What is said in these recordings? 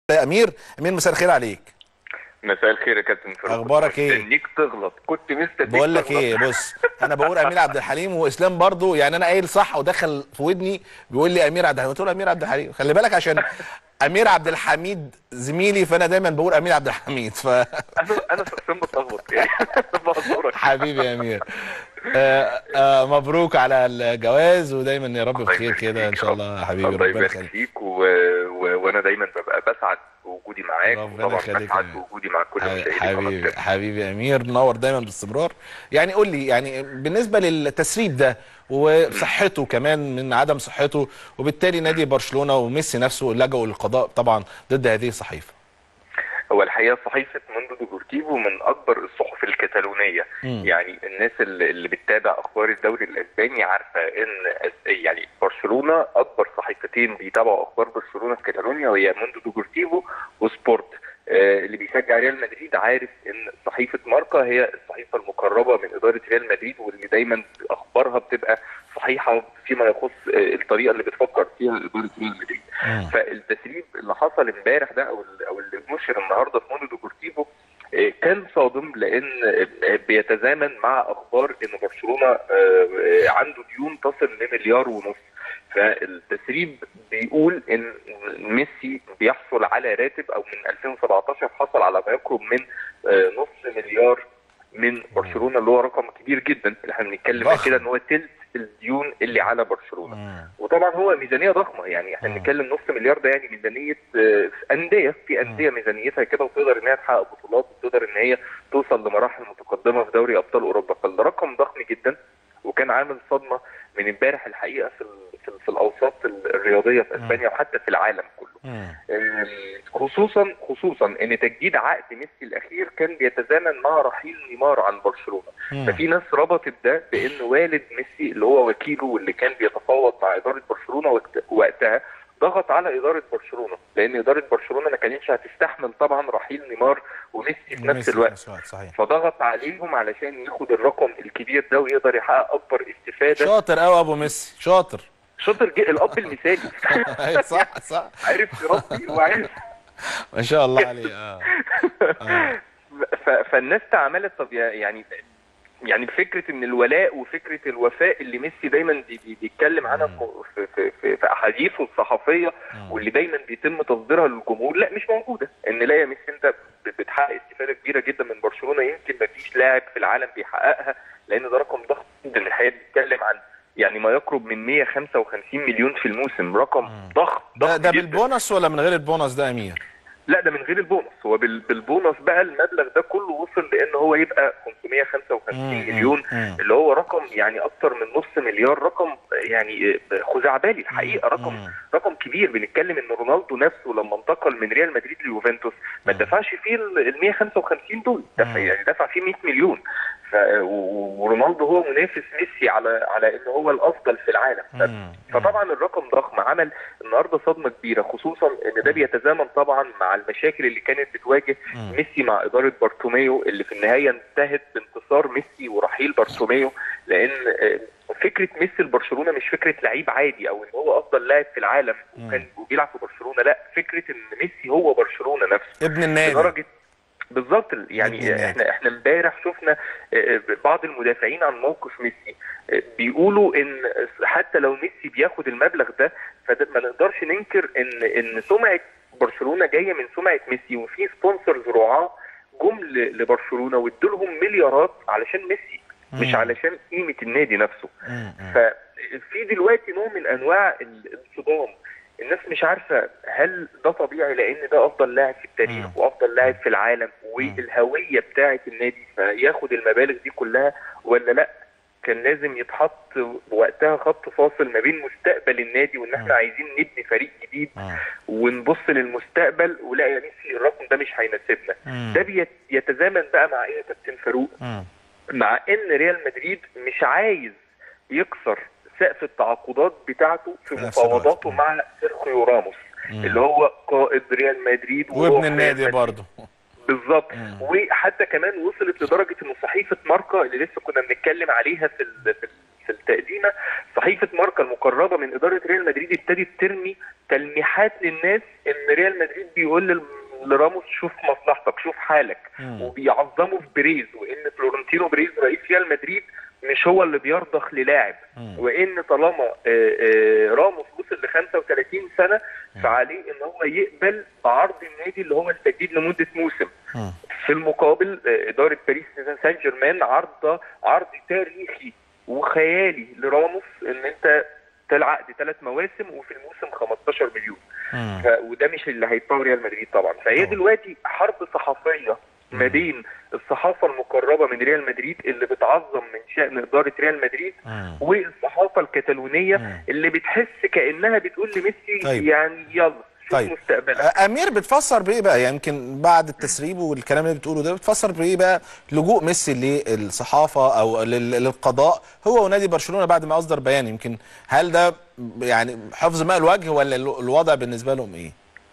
يا امير امير مساء الخير عليك مساء الخير يا كابتن فاروق أخبارك كنت إيه؟ مستنيك تغلط كنت مستنيك بقول لك تغلط. ايه بص انا بقول امير عبد الحليم واسلام برضو يعني انا قايل صح ودخل في ودني بيقول لي امير عبد الحليم قلت له امير عبد الحليم خلي بالك عشان امير عبد الحميد زميلي فانا دايما بقول امير عبد الحميد ف انا انا شخصيا بتلخبط يعني بهزرك حبيبي يا امير آه آه مبروك على الجواز ودايما يا رب الله بخير يبارك كده ان فيك شاء يا الله يا رب. حبيبي الله ربنا يبارك يخليك فيك و... و... وانا دايما ببقى بسعد بوجودي معاك ربنا وطبعا يخليك بسعد يا بوجودي مع كل مشاهدي حبيبي قناة حبيبي يا امير منور دايما باستمرار يعني قول لي يعني بالنسبه للتسريب ده وصحته كمان من عدم صحته وبالتالي نادي برشلونه وميسي نفسه لجأوا للقضاء طبعا ضد هذه الصحيفه هو الحقيقه صحيفه موندو ديبورتيفو من اكبر الصحف الكتالونيه مم. يعني الناس اللي اللي بتتابع اخبار الدوري الاسباني عارفه ان أس- يعني برشلونه اكبر صحيفتين بيتابعوا اخبار برشلونه في كاتالونيا وهي موندو ديبورتيفو وسبورت آه، اللي بيشجع ريال مدريد عارف ان صحيفه ماركا هي الصحيفه المقربه من اداره ريال مدريد واللي دايما اخبارها بتبقى صحيحه فيما يخص آه، الطريقه اللي بتفكر فيها اداره ريال مدريد مم. فالتسريب اللي حصل امبارح ده او ال- او اللي نشر النهارده في موندو ديبورتيفو آه، كان صادم لان آه، بيتزامن مع اخبار ان برشلونه آه، آه، عنده ديون تصل لمليار ونص فالتسريب بيقول ان ميسي بيحصل على راتب او من 2017 حصل على ما يقرب من آه، نص مليار من برشلونه اللي هو رقم كبير جدا اللي احنا بنتكلم عن ضخم. كده ان هو تلت الديون اللي على برشلونه مم. وطبعا هو ميزانيه ضخمه يعني احنا مم. بنتكلم نص مليار ده يعني ميزانيه آه، انديه في انديه ميزانيتها كده وتقدر ان هي تحقق بطولات وتقدر ان هي توصل لمراحل متقدمه في دوري ابطال اوروبا فالرقم ضخم جدا وكان عامل صدمه من امبارح الحقيقه في ال- في, ال- في الاوساط الرياضيه في اسبانيا وحتى في العالم كله مم. آم، خصوصا خصوصا ان تجديد عقد ميسي الاخير كان بيتزامن مع رحيل نيمار عن برشلونه مم. ففي ناس ربطت ده بان والد ميسي اللي هو وكيله واللي كان بيتفاوض مع اداره برشلونه وقت- وقتها ضغط على اداره برشلونه لان اداره برشلونه ما كانتش هتستحمل طبعا رحيل نيمار وميسي في نفس ميسي الوقت نفس الوقت صحيح فضغط عليهم علشان ياخد الرقم الكبير ده ويقدر يحقق اكبر استفاده شاطر قوي ابو ميسي شاطر شاطر جه الاب المثالي أيوة، صح صح عرف يربي وعرف ما شاء الله عليه اه آه. ف- فالناس تعاملت طب يا- يعني يعني فكره ان الولاء وفكره الوفاء اللي ميسي دايما بي- بي- بيتكلم عنها في, في, في, في احاديثه الصحفيه مم. واللي دايما بيتم تصديرها للجمهور لا مش موجوده ان لا يا ميسي انت ب- بتحقق استفاده كبيره جدا من برشلونه يمكن ما فيش لاعب في العالم بيحققها لان ده رقم ضخم جدا الحقيقه بيتكلم عن يعني ما يقرب من 155 مليون في الموسم رقم مم. ضخم ده ضخم ده جداً. بالبونص ولا من غير البونص ده يا امير لا ده من غير البونص هو بال- بالبونص بقى المبلغ ده كله وصل لان هو يبقى 555 مم، مليون مم. اللي هو رقم يعني اكتر من نص مليار رقم يعني خزعبلي الحقيقه رقم مم. رقم كبير بنتكلم ان رونالدو نفسه لما انتقل من ريال مدريد ليوفنتوس ما مم. دفعش فيه ال 155 دول دفع مم. يعني دفع فيه 100 مليون ف و- ورونالدو هو منافس ميسي على على ان هو الافضل في العالم ف- مم. فطبعا الرقم ضخم عمل النهارده صدمه كبيره خصوصا ان ده بيتزامن طبعا مع المشاكل اللي كانت بتواجه مم. ميسي مع اداره بارتوميو اللي في النهايه انتهت بانتصار ميسي ورحيل بارتوميو لان آه، فكره ميسي لبرشلونه مش فكره لعيب عادي او ان هو افضل لاعب في العالم وكان وبيلعب في برشلونه لا فكره ان ميسي هو برشلونه نفسه ابن النادي لدرجه بالظبط ابن يعني النادي. احنا احنا امبارح شفنا آه، بعض المدافعين عن موقف ميسي آه، بيقولوا ان حتى لو ميسي بياخد المبلغ ده فما نقدرش ننكر ان ان سمعه برشلونه جايه من سمعه ميسي وفي سبونسرز رعاه جم ل- لبرشلونه وادوا لهم مليارات علشان ميسي مش مم. علشان قيمه النادي نفسه مم. مم. ففي دلوقتي نوع من انواع ال- الصدام الناس مش عارفه هل ده طبيعي لان ده افضل لاعب في التاريخ مم. وافضل لاعب في العالم والهويه بتاعه النادي فياخد المبالغ دي كلها ولا لا كان لازم يتحط وقتها خط فاصل ما بين مستقبل النادي وان مم. احنا عايزين نبني فريق جديد مم. ونبص للمستقبل ولا يا ميسي الرقم ده مش هيناسبنا مم. ده بيت- يتزامن بقى مع ايه يا كابتن فاروق مم. مع ان ريال مدريد مش عايز يكسر سقف التعاقدات بتاعته في في نفس الوقت. مفاوضاته مم. مع سيرخيو راموس مم. اللي هو قائد ريال مدريد وروح وابن ريال النادي مدريد. برضه بالظبط مم. وحتى كمان وصلت لدرجه ان صحيفه ماركا اللي لسه كنا بنتكلم عليها في ال- في في التقديمه صحيفه ماركا المقربه من اداره ريال مدريد ابتدت ترمي تلميحات للناس ان ريال مدريد بيقول لل- لراموس شوف مصلحتك شوف حالك مم. وبيعظموا في بريز وان فلورنتينو بريز رئيس ريال مدريد مش هو اللي بيرضخ للاعب مم. وان طالما آه، آه، راموس وصل ل 35 سنه فعليه ان هو يقبل بعرض النادي اللي هو التجديد لمده موسم مم. في المقابل آه، اداره باريس سان جيرمان عرض عرض تاريخي وخيالي لراموس ان انت تلعب ثلاث مواسم وفي الموسم 15 مليون مم. ف... وده مش اللي هيدفعه ريال مدريد طبعا فهي طبعا. دلوقتي حرب صحفيه ما بين الصحافه المقربه من ريال مدريد اللي بتعظم من شان اداره ريال مدريد مم. والصحافه الكتالونيه مم. اللي بتحس كانها بتقول لميسي طيب. يعني يلا شوف طيب. مستقبلك امير بتفسر بايه بقى يعني يمكن بعد التسريب والكلام اللي بتقوله ده بتفسر بايه بقى لجوء ميسي للصحافه او لل- للقضاء هو ونادي برشلونه بعد ما اصدر بيان يمكن هل ده يعني حفظ ماء الوجه ولا ال- الوضع بالنسبه لهم ايه؟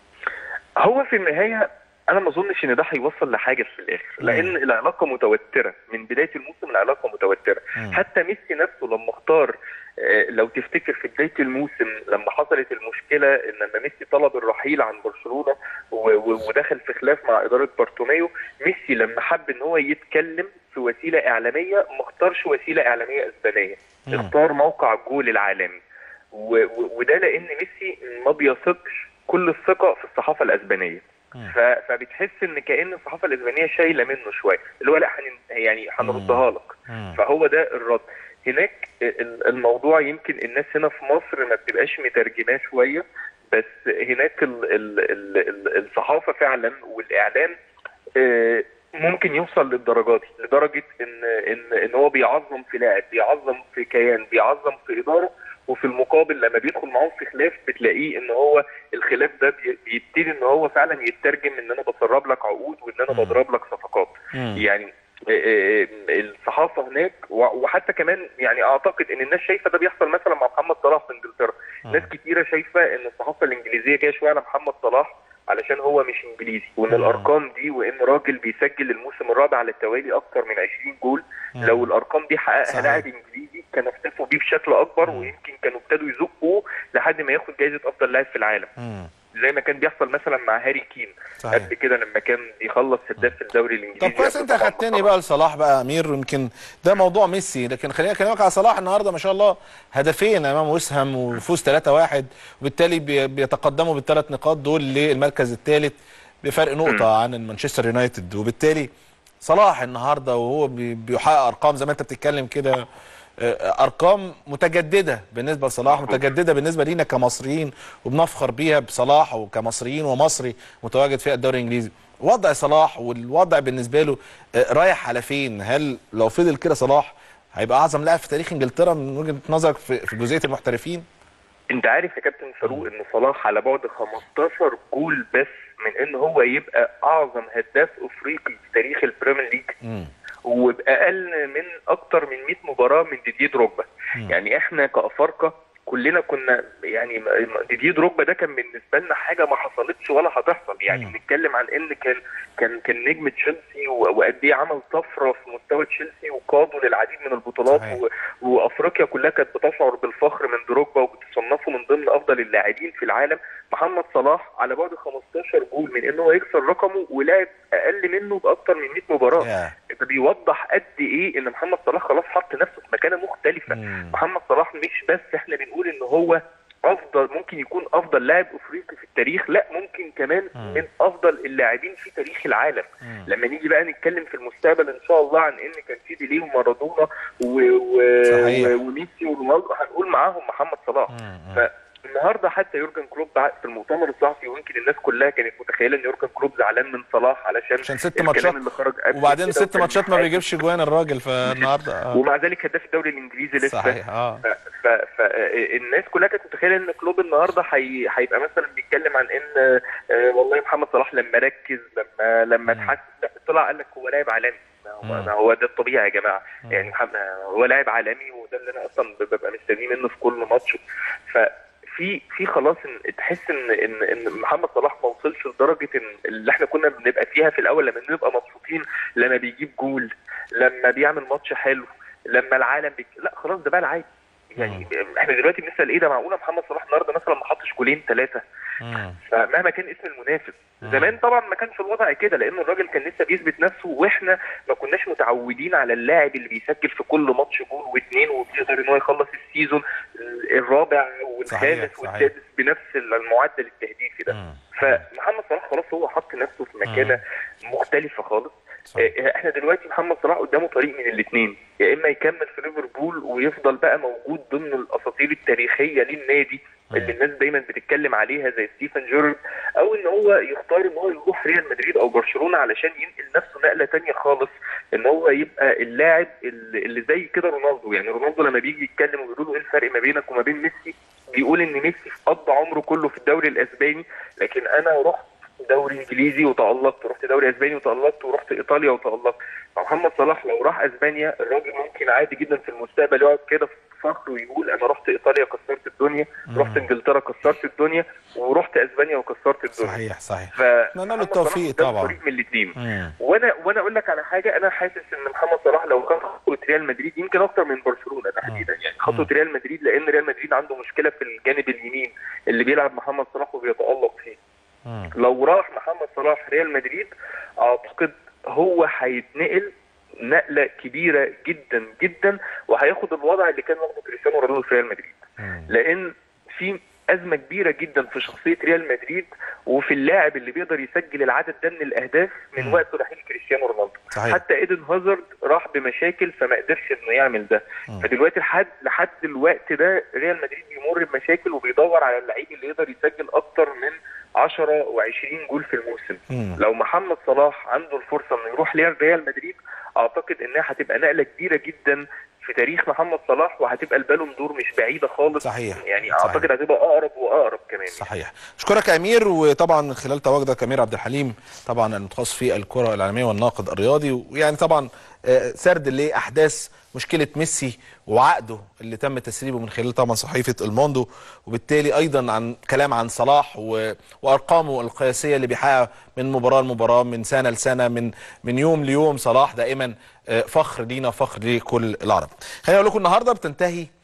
هو في النهايه انا ما اظنش ان ده هيوصل لحاجه في الاخر لان العلاقه متوتره من بدايه الموسم العلاقه متوتره مم. حتى ميسي نفسه لما اختار آه، لو تفتكر في بدايه الموسم لما حصلت المشكله ان لما ميسي طلب الرحيل عن برشلونه و- و- ودخل في خلاف مع اداره بارتوميو ميسي لما حب ان هو يتكلم في وسيله اعلاميه ما اختارش وسيله اعلاميه اسبانيه مم. اختار موقع جول العالمي و- و- وده لان ميسي ما بيثقش كل الثقه في الصحافه الاسبانيه مم. ف- فبتحس ان كان الصحافه الاسبانيه شايله منه شويه اللي هو لا هن- يعني هنردها لك مم. فهو ده الرد هناك ال- الموضوع يمكن الناس هنا في مصر ما بتبقاش مترجماه شويه بس هناك ال ال ال ال الصحافه فعلا والاعلام آه، ممكن يوصل للدرجات دي لدرجه ان ان ان هو بيعظم في لاعب بيعظم في كيان بيعظم في اداره وفي المقابل لما بيدخل معاهم في خلاف بتلاقيه ان هو الخلاف ده بي- بيبتدي ان هو فعلا يترجم ان انا بسرب لك عقود وان انا مم. بضرب لك صفقات مم. يعني آه، آه، الصحافه هناك و- وحتى كمان يعني اعتقد ان الناس شايفه ده بيحصل مثلا مع محمد صلاح في انجلترا مم. ناس كتيره شايفه ان الصحافه الانجليزيه جايه شويه على محمد صلاح علشان هو مش انجليزي وان مم. الارقام دي وان راجل بيسجل الموسم الرابع على التوالي اكتر من 20 جول مم. لو الارقام دي حققها صحيح. لاعب انجليزي كانوا احتفوا بيه بشكل اكبر مم. ويمكن كانوا ابتدوا يزقوه لحد ما ياخد جائزه افضل لاعب في العالم مم. زي ما كان بيحصل مثلا مع هاري كين صحيح. قبل كده لما كان بيخلص هداف في الدوري الانجليزي طب كويس قبل انت طبعاً اخدتني ما بقى لصلاح بقى امير يمكن ده موضوع ميسي لكن خليني اكلمك على صلاح النهارده ما شاء الله هدفين امام وسهم وفوز 3-1 وبالتالي بي- بيتقدموا بالثلاث نقاط دول للمركز الثالث بفرق نقطه عن مانشستر يونايتد وبالتالي صلاح النهارده وهو بي- بيحقق ارقام زي ما انت بتتكلم كده آه، ارقام متجدده بالنسبه لصلاح متجدده بالنسبه لينا كمصريين وبنفخر بيها بصلاح وكمصريين ومصري متواجد في الدوري الانجليزي وضع صلاح والوضع بالنسبه له آه، رايح على فين هل لو فضل كده صلاح هيبقى اعظم لاعب في تاريخ انجلترا من وجهه نظرك في في جزئيه المحترفين انت عارف يا كابتن فاروق ان صلاح على بعد 15 جول بس من ان هو يبقى اعظم هداف افريقي في تاريخ البريمير ليج مم. وباقل من اكتر من 100 مباراه من ديديه دروجبا مم. يعني احنا كافارقه كلنا كنا يعني م- م- ديديه دروجبا ده كان بالنسبه لنا حاجه ما حصلتش ولا هتحصل يعني مم. بنتكلم عن ان كان كان كان نجم تشيلسي و- وقد ايه عمل طفره في مستوى تشيلسي وقاده للعديد من البطولات صحيح. و... وافريقيا كلها كانت بتشعر بالفخر من دروجبا وبتصنفه من ضمن افضل اللاعبين في العالم محمد صلاح على بعد 15 جول من انه يكسر رقمه ولعب اقل منه باكتر من 100 مباراه يا. ده بيوضح قد ايه ان محمد صلاح خلاص حط نفسه في مكانه مختلفه مم. محمد صلاح مش بس احنا بنقول ان هو افضل ممكن يكون افضل لاعب افريقي في التاريخ لا ممكن كمان مم. من افضل اللاعبين في تاريخ العالم مم. لما نيجي بقى نتكلم في المستقبل ان شاء الله عن ان كان في ديليه ومارادونا و... و... صحيح. و... وميسي ورونالدو هنقول معاهم محمد صلاح مم. فالنهارده حتى يورجن كلوب بعد في المؤتمر الصحفي ويمكن الناس كلها كانت متخيله ان يورجن كلوب زعلان من صلاح علشان عشان ست الكلام ماتشات اللي خرج قبل وبعدين كده ست وكان ماتشات ما حاجة. بيجيبش جوان الراجل فالنهارده آه. ومع ذلك هداف الدوري الانجليزي لسه صحيح اه فالناس كلها كانت متخيله ان كلوب النهارده هي- هيبقى مثلا بيتكلم عن ان آه، والله محمد صلاح لما ركز لما لما مم. اتحسن لا، طلع قال لك هو لاعب عالمي ما هو, مم. ما هو ده الطبيعي يا جماعه مم. يعني محمد هو لاعب عالمي وده اللي انا اصلا ببقى مستنيه منه في كل ماتش ففي في خلاص ان تحس ان ان ان محمد صلاح ما وصلش لدرجه ان اللي احنا كنا بنبقى فيها في الاول لما نبقى مبسوطين لما بيجيب جول لما بيعمل ماتش حلو لما العالم بك... لا خلاص ده بقى العادي يعني احنا دلوقتي بنسال ايه ده معقوله محمد صلاح النهارده مثلا ما حطش جولين ثلاثه مم. فمهما كان اسم المنافس زمان طبعا ما كانش الوضع كده لان الراجل كان لسه بيثبت نفسه واحنا ما كناش متعودين على اللاعب اللي بيسجل في كل ماتش جول واثنين وبيقدر ان هو يخلص السيزون الرابع صحيح، والخامس صحيح. والسادس بنفس المعدل التهديفي ده مم. فمحمد صلاح خلاص هو حط نفسه في مكانه مختلفه خالص صحيح. آه، احنا دلوقتي محمد صلاح قدامه طريق من الاثنين يا اما يكمل في ليفربول ويفضل بقى موجود ضمن الاساطير التاريخيه للنادي اللي الناس دايما بتتكلم عليها زي ستيفن جيرارد او ان هو يختار ان هو يروح ريال مدريد او برشلونه علشان ينقل نفسه نقله تانية خالص ان هو يبقى اللاعب اللي اللي زي كده رونالدو يعني رونالدو لما بيجي يتكلم ويقولوا له ايه الفرق ما بينك وما بين ميسي بيقول ان ميسي قضى عمره كله في الدوري الاسباني لكن انا رحت دوري انجليزي وتالقت رحت دوري اسباني وتالقت ورحت ايطاليا وتالقت محمد صلاح لو راح اسبانيا الراجل ممكن عادي جدا في المستقبل يقعد كده في فخر ويقول انا رحت ايطاليا كسرت الدنيا رحت انجلترا كسرت الدنيا ورحت اسبانيا وكسرت الدنيا صحيح صحيح ف نتمنى له محمد التوفيق صلاح قدامه طبعا. طريق من الاثنين مم. وانا وانا اقول لك على حاجه انا حاسس ان محمد صلاح لو كان خطوه ريال مدريد يمكن اكتر من برشلونه تحديدا يعني خطوه ريال مدريد لان ريال مدريد عنده مشكله في الجانب اليمين اللي بيلعب محمد صلاح وبيتالق فيه مم. لو راح محمد صلاح ريال مدريد اعتقد هو هيتنقل نقله كبيره جدا جدا وهياخد الوضع اللي كان واخده كريستيانو رونالدو في ريال مدريد مم. لان في ازمه كبيره جدا في شخصيه ريال مدريد وفي اللاعب اللي بيقدر يسجل العدد ده من الاهداف من مم. وقت رحيل كريستيانو رونالدو صحيح. حتى ايدن هازارد راح بمشاكل فما قدرش انه يعمل ده مم. فدلوقتي لحد لحد الوقت ده ريال مدريد بيمر بمشاكل وبيدور على اللعيب اللي يقدر يسجل اكتر من 10 و20 جول في الموسم مم. لو محمد صلاح عنده الفرصه انه يروح ريال مدريد اعتقد انها هتبقى نقله كبيره جدا في تاريخ محمد صلاح وهتبقى البالون دور مش بعيده خالص صحيح. يعني صحيح. اعتقد هتبقى اقرب واقرب كمان صحيح اشكرك يا امير وطبعا من خلال تواجدك امير عبد الحليم طبعا المتخصص في الكره العالميه والناقد الرياضي ويعني طبعا آه، سرد لاحداث مشكله ميسي وعقده اللي تم تسريبه من خلال طبعا صحيفه الموندو وبالتالي ايضا عن كلام عن صلاح و... وارقامه القياسيه اللي بيحققها من مباراه لمباراه من سنه لسنه من من يوم ليوم صلاح دائما آه، فخر لينا فخر لكل العرب خليني اقول لكم النهارده بتنتهي